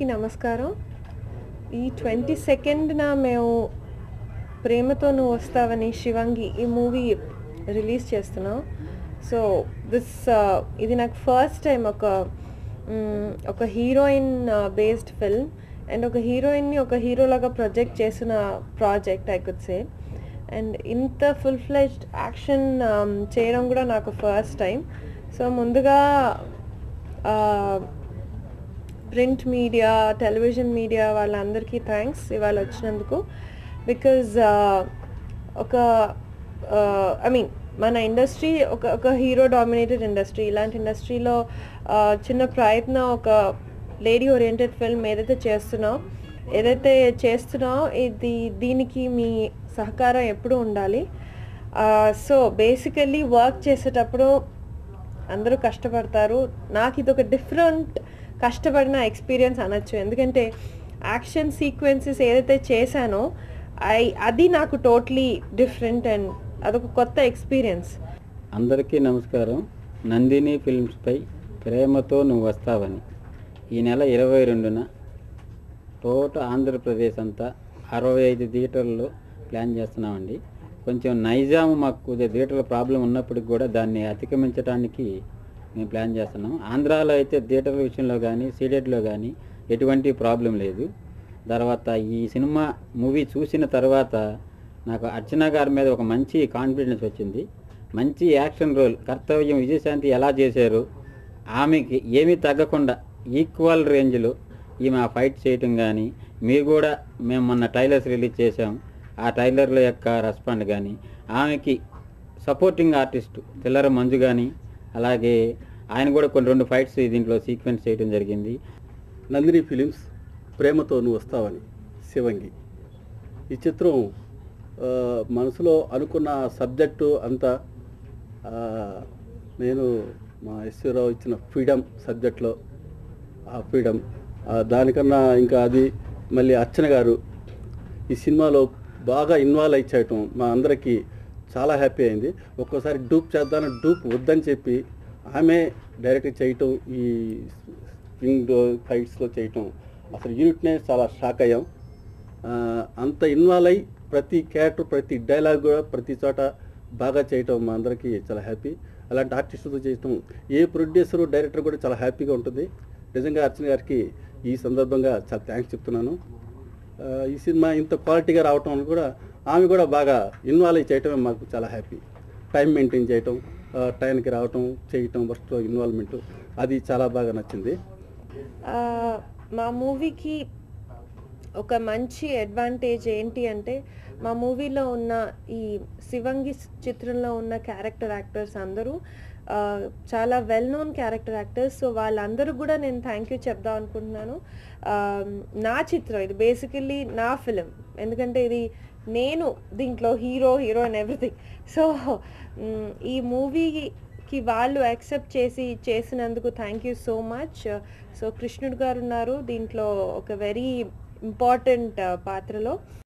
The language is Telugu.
అందరికీ నమస్కారం ఈ ట్వంటీ సెకండ్న మేము ప్రేమతో నువ్వు వస్తావని శివంగి ఈ మూవీ రిలీజ్ చేస్తున్నాం సో దిస్ ఇది నాకు ఫస్ట్ టైం ఒక మ్, ఒక హీరోయిన్ బేస్డ్ ఫిల్మ్ అండ్ ఒక హీరోయిన్ని ఒక హీరోలాగా ప్రొజెక్ట్ చేసిన project I could say and ఇంత ఫుల్ ఫ్లెజ్డ్ యాక్షన్ చేయడం కూడా నాకు ఫస్ట్ టైం సో ముందుగా ప్రింట్ మీడియా టెలివిజన్ మీడియా వాళ్ళందరికీ థ్యాంక్స్ ఇవాళ వచ్చినందుకు బికాజ్ ఒక ఐ మీన్ మన ఇండస్ట్రీ ఒక ఒక హీరో డామినేటెడ్ ఇండస్ట్రీ ఇలాంటి ఇండస్ట్రీలో చిన్న ప్రయత్నం ఒక లేడీ ఓరియంటెడ్ ఫిల్మ్ ఏదైతే చేస్తున్నాం ఏదైతే చేస్తున్నామో ఇది దీనికి మీ సహకారం ఎప్పుడూ ఉండాలి సో బేసికల్లీ వర్క్ చేసేటప్పుడు అందరూ కష్టపడతారు నాకు ఇది ఒక డిఫరెంట్ కష్టపడిన ఎక్స్పీరియన్స్ అనొచ్చు ఎందుకంటే యాక్షన్ సీక్వెన్సెస్ ఏదైతే చేశానో ఐ అది నాకు టోటలీ డిఫరెంట్ అండ్ అదొక కొత్త ఎక్స్పీరియన్స్ అందరికీ నమస్కారం నందిని ఫిల్మ్స్పై ప్రేమతో నువ్వు వస్తావని ఈ నెల ఇరవై రెండున టోటల్ ఆంధ్రప్రదేశ్ అంతా అరవై ఐదు థియేటర్లో ప్లాన్ చేస్తున్నామండి కొంచెం నైజాం మాకు కొద్దిగా థియేటర్ల ప్రాబ్లం ఉన్నప్పటికి కూడా దాన్ని అధిగమించడానికి మేము ప్లాన్ చేస్తున్నాం ఆంధ్రాలో అయితే థియేటర్ల విషయంలో కానీ సీడెడ్లో కానీ ఎటువంటి ప్రాబ్లం లేదు తర్వాత ఈ సినిమా మూవీ చూసిన తర్వాత నాకు అర్చన గారి మీద ఒక మంచి కాన్ఫిడెన్స్ వచ్చింది మంచి యాక్షన్ రోల్ కర్తవ్యం విజయశాంతి ఎలా చేశారు ఆమెకి ఏమీ తగ్గకుండా ఈక్వల్ రేంజ్లో ఈమె ఆ ఫైట్ చేయటం కానీ మీరు కూడా మేము మొన్న టైలర్స్ రిలీజ్ చేసాం ఆ టైలర్ల యొక్క రెస్పాండ్ కానీ ఆమెకి సపోర్టింగ్ ఆర్టిస్ట్ తెల్లర మంజు కానీ అలాగే ఆయన కూడా కొన్ని రెండు ఫైట్స్ దీంట్లో సీక్వెన్స్ చేయడం జరిగింది నందిని ఫిలిమ్స్ ప్రేమతో నువ్వు వస్తావని శివంగి ఈ చిత్రం ఆ, మనసులో అనుకున్న సబ్జెక్టు అంతా ఆ, నేను మా ఎస్వీరావు ఇచ్చిన ఫ్రీడమ్ సబ్జెక్ట్లో ఆ ఫ్రీడమ్ ఆ, దానికన్నా ఇంకా అది మళ్ళీ అర్చన గారు ఈ సినిమాలో బాగా ఇన్వాల్వ్ అయి చేయటం మా అందరికీ చాలా హ్యాపీ అయింది ఒక్కోసారి డూప్ చేద్దామని డూప్ వద్దని చెప్పి ఆమె డైరెక్ట్ చేయటం ఈ స్వింగ్ ఫైట్స్లో చేయటం అసలు యూనిట్నే చాలా షాక్ అయ్యాం ఆ, అంత ఇన్వాల్వ్ అయ్యి ప్రతి క్యారెక్టర్ ప్రతి డైలాగ్ కూడా ప్రతి చోట బాగా చేయటం మా అందరికీ చాలా హ్యాపీ అలాంటి ఆర్టిస్టులతో చేయటం ఏ ప్రొడ్యూసరు డైరెక్టర్ కూడా చాలా హ్యాపీగా ఉంటుంది నిజంగా అర్చన గారికి ఈ సందర్భంగా చాలా థ్యాంక్స్ చెప్తున్నాను ఆ, ఈ సినిమా ఇంత క్వాలిటీగా రావటం వల్ల కూడా ఆమె కూడా బాగా ఇన్వాల్వ్ అయ్యి చేయటమే మాకు చాలా హ్యాపీ టైం మెయింటైన్ చేయటం ఆ, టైంకి రావటం చేయటం వర్క్లో ఇన్వాల్వ్మెంట్ అది చాలా బాగా నచ్చింది ఆ, మా మూవీకి ఒక మంచి అడ్వాంటేజ్ ఏంటి అంటే మా మూవీలో ఉన్న ఈ శివంగి స్- చిత్రంలో ఉన్న క్యారెక్టర్ యాక్టర్స్ అందరూ ఆ, చాలా well known character actors so వాళ్ళందరూ కూడా నేను థ్యాంక్ యూ చెప్దాం అనుకుంటున్నాను ఆ, నా చిత్రం ఇది బేసికల్లీ నా ఫిలిం ఎందుకంటే ఇది నేను దీంట్లో hero heroine everything so um, ఈ మూవీకి వాళ్ళు యాక్సెప్ట్ చేసి చేసినందుకు thank you so much so కృష్ణుడు గారు ఉన్నారు దీంట్లో ఒక వెరీ ఇంపార్టెంట్ పాత్రలో